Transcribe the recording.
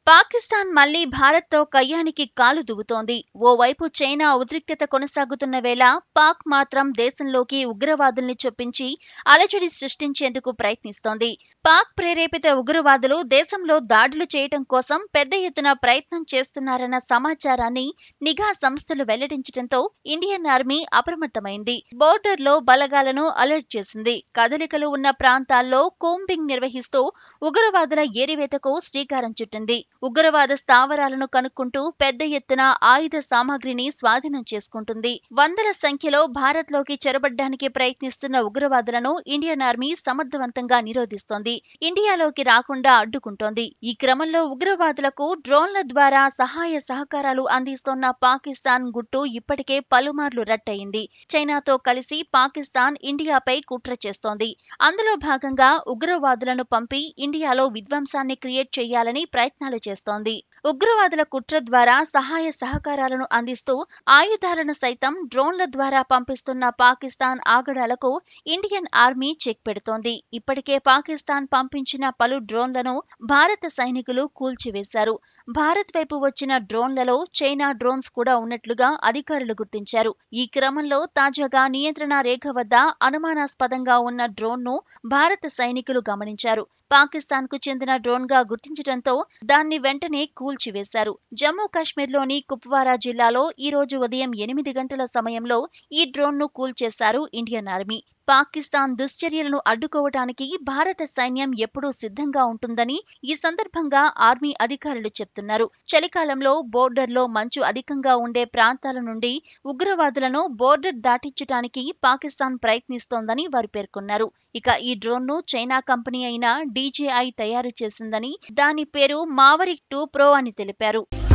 పాకిస్తాన్ మళ్లీ భారత్తో కయ్యానికి కాలు దువ్వుతోంది ఓవైపు చైనా ఉద్రిక్తత కొనసాగుతున్న వేళ పాక్ మాత్రం దేశంలోకి ఉగ్రవాదుల్ని చొప్పించి అలజడి సృష్టించేందుకు ప్రయత్నిస్తోంది పాక్ ప్రేరేపిత ఉగ్రవాదులు దేశంలో దాడులు చేయటం కోసం పెద్ద ఎత్తున ప్రయత్నం చేస్తున్నారన్న సమాచారాన్ని నిఘా సంస్థలు వెల్లడించడంతో ఇండియన్ ఆర్మీ అప్రమత్తమైంది బోర్డర్లో బలగాలను అలర్ట్ చేసింది కదలికలు ఉన్న ప్రాంతాల్లో కోంబింగ్ నిర్వహిస్తూ ఉగ్రవాదుల ఏరివేతకు శ్రీకారం చుట్టింది ఉగ్రవాద స్థావరాలను కనుక్కుంటూ పెద్ద ఎత్తున ఆయుధ సామాగ్రిని స్వాధీనం చేసుకుంటుంది వందల సంఖ్యలో భారత్లోకి చొరబడ్డానికి ప్రయత్నిస్తున్న ఉగ్రవాదులను ఇండియన్ ఆర్మీ సమర్థవంతంగా నిరోధిస్తోంది ఇండియాలోకి రాకుండా అడ్డుకుంటోంది ఈ క్రమంలో ఉగ్రవాదులకు డ్రోన్ల ద్వారా సహాయ సహకారాలు అందిస్తోన్న పాకిస్తాన్ గుట్టు ఇప్పటికే పలుమార్లు రట్టయింది చైనాతో కలిసి పాకిస్తాన్ ఇండియాపై కుట్ర చేస్తోంది అందులో భాగంగా ఉగ్రవాదులను పంపి ఇండియాలో విధ్వంసాన్ని క్రియేట్ చేయాలని ప్రయత్నాలు చేస్తోంది ఉగ్రవాదుల కుట్ర ద్వారా సహాయ సహకారాలను అందిస్తూ ఆయుధాలను సైతం డ్రోన్ల ద్వారా పంపిస్తున్న పాకిస్తాన్ ఆగడాలకు ఇండియన్ ఆర్మీ చెక్ పెడుతోంది ఇప్పటికే పాకిస్తాన్ పంపించిన పలు డ్రోన్లను భారత సైనికులు కూల్చివేశారు భారత్ వైపు వచ్చిన డ్రోన్లలో చైనా డ్రోన్స్ కూడా ఉన్నట్లుగా అధికారులు గుర్తించారు ఈ క్రమంలో తాజాగా నియంత్రణ రేఖ వద్ద అనుమానాస్పదంగా ఉన్న డ్రోన్ను భారత సైనికులు గమనించారు పాకిస్తాన్ కు చెందిన డ్రోన్ గా గుర్తించడంతో దాన్ని వెంటనే కూల్చివేశారు జమ్మూ కాశ్మీర్లోని కుప్వారా జిల్లాలో ఈ రోజు ఉదయం ఎనిమిది గంటల సమయంలో ఈ డ్రోన్ ను కూల్చేశారు ఇండియన్ ఆర్మీ పాకిస్తాన్ దుశ్చర్యలను అడ్డుకోవటానికి భారత సైన్యం ఎప్పుడూ సిద్ధంగా ఉంటుందని ఈ సందర్భంగా ఆర్మీ అధికారులు చెప్తున్నారు చలికాలంలో బోర్డర్లో మంచు అధికంగా ఉండే ప్రాంతాల నుండి ఉగ్రవాదులను బోర్డర్ దాటించటానికి పాకిస్తాన్ ప్రయత్నిస్తోందని వారు పేర్కొన్నారు ఇక ఈ డ్రోన్ను చైనా కంపెనీ అయిన డీజేఐ తయారు చేసిందని దాని పేరు మావరిక్ టూ ప్రో అని తెలిపారు